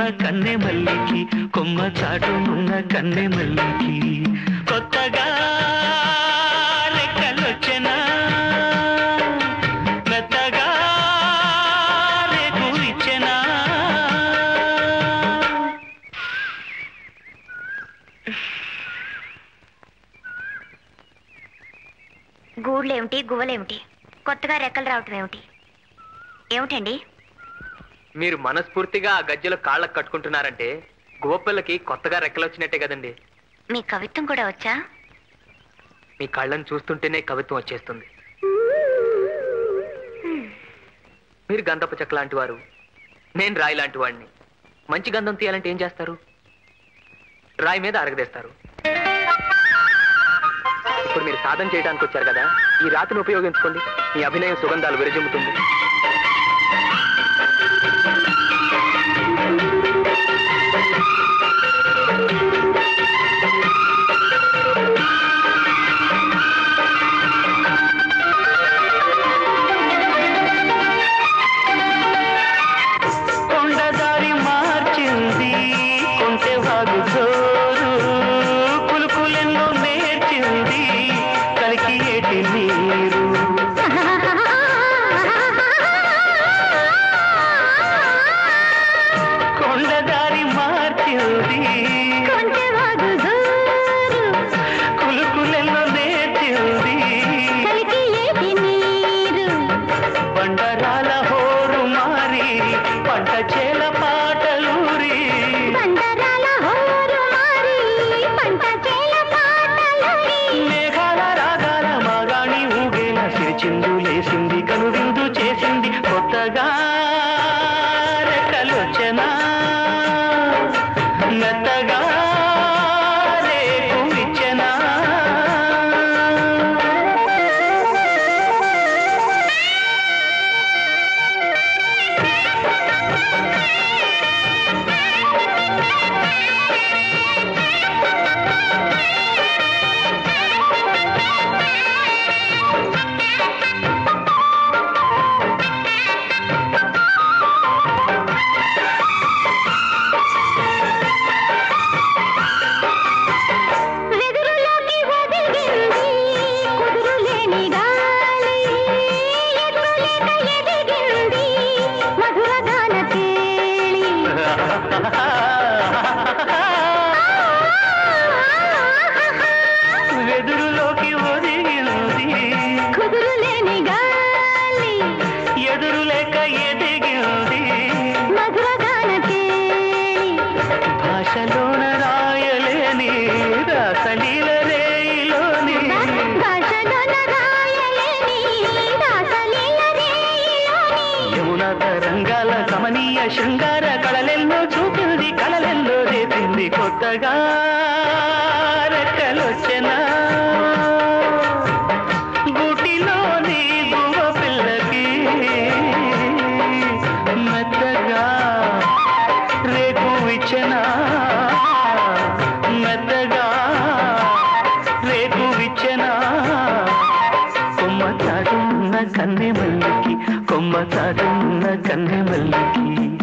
కన్నె మల్లికి కొమ్మ చాటునున్న కన్నె మల్లికి కొత్తగా రెక్కలొచ్చెనా మెత్తగా రేకు ఇచ్చెనా గూళ్ళేమిటి గువ్వలేమిటి కొత్తగా రెక్కలు రావటం ఏమిటి ఏమిటండి మీరు మనస్ఫూర్తిగా ఆ గజ్జెలో కాళ్ళకు కట్టుకుంటున్నారంటే గోపిల్లకి కొత్తగా రెక్కలొచ్చినట్టే కదండి మీ కవిత్వం కూడా వచ్చా మీ కళ్ళని చూస్తుంటేనే కవిత్వం వచ్చేస్తుంది మీరు గంధపు చెక్క లాంటి వారు నేను రాయి లాంటి వాడిని మంచి గంధం తీయాలంటే ఏం చేస్తారు రాయి మీద అరగదేస్తారు ఇప్పుడు మీరు సాధన చేయడానికి వచ్చారు కదా ఈ రాతిని ఉపయోగించుకోండి మీ అభినయం సుగంధాలు విరజిమ్ముతుంది కొండదారి మార్చింది కొంటె వాగు జోరు కులుకులెన్నో నేర్చింది కలికి ఏటి నీరు కొండదారి మార్చింది కులుకులెన్నో నేర్చింది బండరాల హోరు మారి పంట చేల పాటలూరి మేఘాల రాగాల మాగాణి ఊగేల సిరిచిందు లేసింది కనువిందు చేసింది కొత్తగా రెక్కలొచ్చనా మెత్తగా రేపు ఇచ్చెనా వెదురులోకి ఒదిగింది ఎదురు లేక ఎదిగింది భాషలోన రాయలేని రాసలీల రేయిలోని యమున తరంగాల కమనీయ శృంగార కళలెన్నో చూపింది కళలెన్నో రేపింది కొత్తగా రెక్కలొచ్చెనా గుటిలోని గువ పిల్లకి మెత్తగా రేపు ఇచ్చెనా మెత్తగా రేపు ఇచ్చెనా కొమ్మ చాటున్న కన్నె మల్లికి కొమ్మ చాటున్న కన్నె మల్లికి